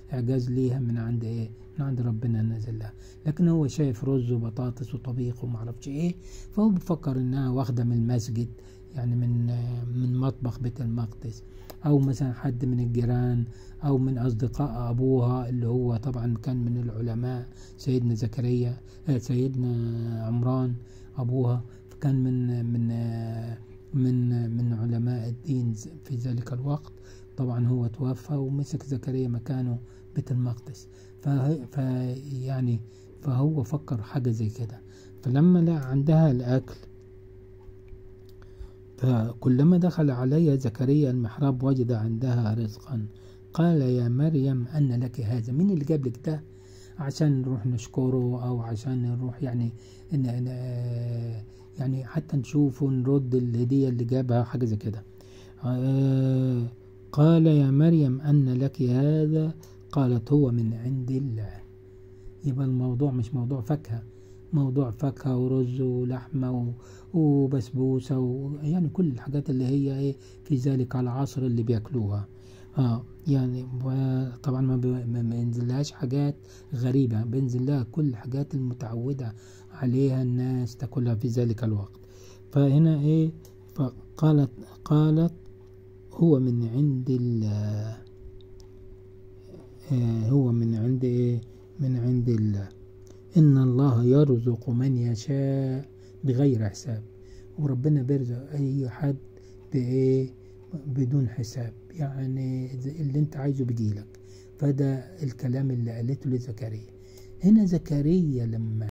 إعجاز ليها من عند إيه من عند ربنا نزل لها لكن هو شايف رز وبطاطس وطبيخ ومعرفش إيه فهو بيفكر إنها واخدة من المسجد يعني من من مطبخ بيت المقدس أو مثلا حد من الجيران أو من أصدقاء أبوها اللي هو طبعا كان من العلماء سيدنا زكريا آه، سيدنا عمران أبوها كان من من آه، من من علماء الدين في ذلك الوقت طبعا هو توفى ومسك زكريا مكانه بيت المقدس فيعني فهو فكر حاجة زي كده فلما لقى عندها الأكل فكلما دخل علي زكريا المحراب وجد عندها رزقا قال يا مريم أن لك هذا مين اللي جاب لك ده عشان نروح نشكره أو عشان نروح يعني إن إن يعني حتى نشوف ونرد الهدية اللي جابها حاجة زي كده آه قال يا مريم أن لك هذا قالت هو من عند الله يبقى الموضوع مش موضوع فاكهة موضوع فاكهة ورز ولحمة وبسبوسة و... يعني كل الحاجات اللي هي ايه في ذلك العصر اللي بياكلوها اه يعني طبعا ما, بي... ما بينزلهاش حاجات غريبة بينزل لها كل الحاجات المتعودة عليها الناس تاكلها في ذلك الوقت فهنا ايه فقالت قالت هو من عند الله آه هو من عند ايه من عند الله إن الله يرزق من يشاء بغير حساب وربنا بيرزق أي حد بإيه بدون حساب يعني اللي أنت عايزه بيجيلك فده الكلام اللي قالته لزكريا هنا زكريا لما